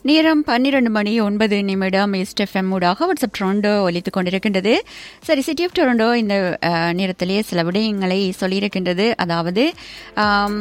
நேரம் பன்னிரண்டு மணி ஒன்பது நிமிடம் ஈஸ்ட் எஃப்எம் ஊடாக வாட்ஸ்அப் டொரண்டோ ஒலித்துக் கொண்டிருக்கின்றது சரி சிட்டி ஆஃப் டொரண்டோ இந்த அஹ், நேரத்திலே சில விடயங்களை சொல்லியிருக்கின்றது அதாவது ஆம்,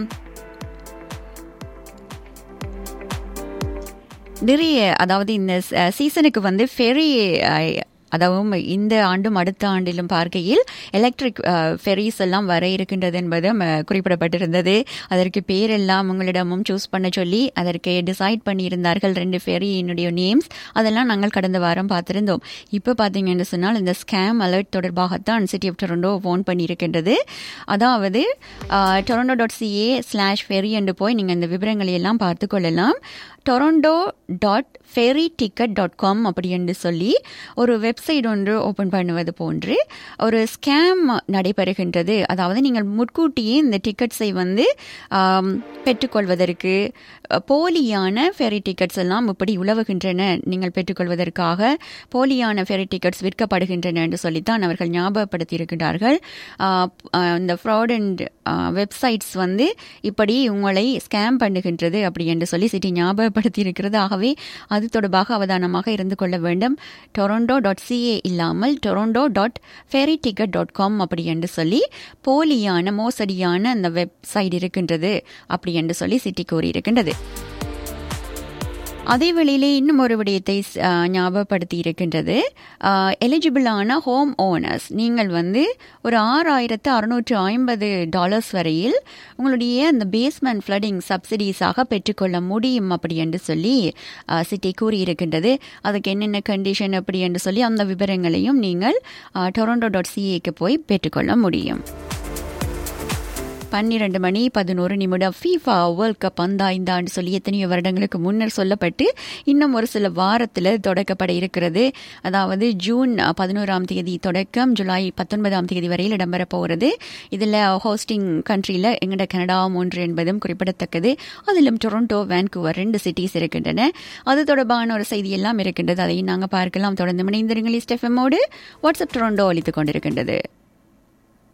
நிறைய அதாவது இந்த ச- சீசனுக்கு வந்து ஃபெரி அதாவது இந்த ஆண்டும் அடுத்த ஆண்டிலும் பார்க்கையில் எலக்ட்ரிக் ஃபெரிஸ் எல்லாம் வர இருக்கின்றது என்பதும் அஹ், குறிப்பிடப்பட்டிருந்தது அதற்கு பேரெல்லாம் உங்களிடமும் சூஸ் பண்ண சொல்லி அதற்கு டிசைட் பண்ணியிருந்தார்கள் ரெண்டு ஃபெரியினுடைய நேம்ஸ் அதெல்லாம் நாங்கள் கடந்த வாரம் பார்த்திருந்தோம் இப்போ பார்த்தீங்கன்னு சொன்னால் இந்த ஸ்கேம் அலர்ட் தொடர்பாகத்தான் சிட்டி ஆஃப் டொரண்டோ ஃபோன் பண்ணியிருக்கின்றது அதாவது Toronto dot CA slash ferry என்று போய் நீங்கள் இந்த விவரங்களை எல்லாம் பார்த்து கொள்ளலாம் Toronto dot ferry ticket dot com அப்படி என்று சொல்லி ஒரு வெப்சைட் ஒன்று ஓப்பன் பண்ணுவது போன்று ஒரு ஸ்கேம் நடைபெறுகின்றது அதாவது நீங்கள் முன்கூட்டியே இந்த டிக்கெட்ஸை வந்து ஆம், பெற்றுக்கொள்வதற்கு அஹ், போலியான ஃபெரி டிக்கெட்ஸ் எல்லாம் இப்படி உலவுகின்றன நீங்கள் பெற்றுக்கொள்வதற்காக போலியான ஃபெரி டிக்கெட்ஸ் விற்கப்படுகின்றன என்று சொல்லித்தான் அவர்கள் ஞாபகப்படுத்தி இருக்கின்றார்கள் ஆஹ், ஆஹ், இந்த ஃப்ராட் அண்ட் வெப்சைட்ஸ் வந்து இப்படி உங்களை ஸ்கேம் பண்ணுகின்றது அப்படி என்று சொல்லி சிட்டி ஞாபகப்படுத்தி இருக்கிறது ஆகவே அது தொடர்பாக அவதானமாக இருந்து கொள்ள வேண்டும் டொரண்டோ டாட் சிஏ இல்லாமல் Toronto dot ferry ticket dot com அப்படி என்று சொல்லி போலியான மோசடியான அந்த வெப்சைட் இருக்கின்றது அப்படி என்று சொல்லி சிட்டி கூறியிருக்கின்றது அதே வேளையிலே இன்னும் ஒரு விடயத்தை அஹ், ஞாபகப்படுத்தி இருக்கின்றது எலிஜிபிளான ஹோம் ஓனர்ஸ் நீங்கள் வந்து ஒரு ஆறாயிரத்து அறுநூற்று ஐம்பது டாலர்ஸ் வரையில் உங்களுடைய அந்த பேஸ்மெண்ட் ஃப்ளடிங் சப்சிடிஸாக பெற்றுக்கொள்ள முடியும் அப்படி என்று சொல்லி சிட்டி கூறியிருக்கின்றது அதுக்கு என்னென்ன கண்டிஷன் அப்படி என்று சொல்லி அந்த விவரங்களையும் நீங்கள் டொரண்டோ டாட் சிஏக்கு போய் பெற்றுக்கொள்ள முடியும் பன்னிரண்டு மணி பதினோரு நிமிடம் ஃபீஃபா வேர்ல்ட் கப் அந்த இந்த ஆண்டு சொல்லி எத்தனையோ வருடங்களுக்கு முன்னர் சொல்லப்பட்டு இன்னும் ஒரு சில வாரத்தில் தொடக்கப்பட இருக்கிறது அதாவது ஜூன் பதினோராம் தேதி தொடக்கம் ஜூலை பத்தொன்பதாம் தேதி வரையில் இடம்பெற போகிறது இதில் ஹோஸ்டிங் கண்ட்ரியில் எங்கட கனடாவும் ஒன்று என்பதும் குறிப்பிடத்தக்கது அதிலும் டொரண்டோ வேன்கூவர் ரெண்டு சிட்டிஸ் இருக்கின்றன அது தொடர்பான ஒரு செய்தி எல்லாம் இருக்கின்றது அதையும் நாங்கள் பார்க்கலாம் தொடர்ந்து இணைந்திருங்கள் ஸ்டெஃபமோடு வாட்ஸ்அப் டொரண்டோ அளித்துக் கொண்டிருக்கின்றது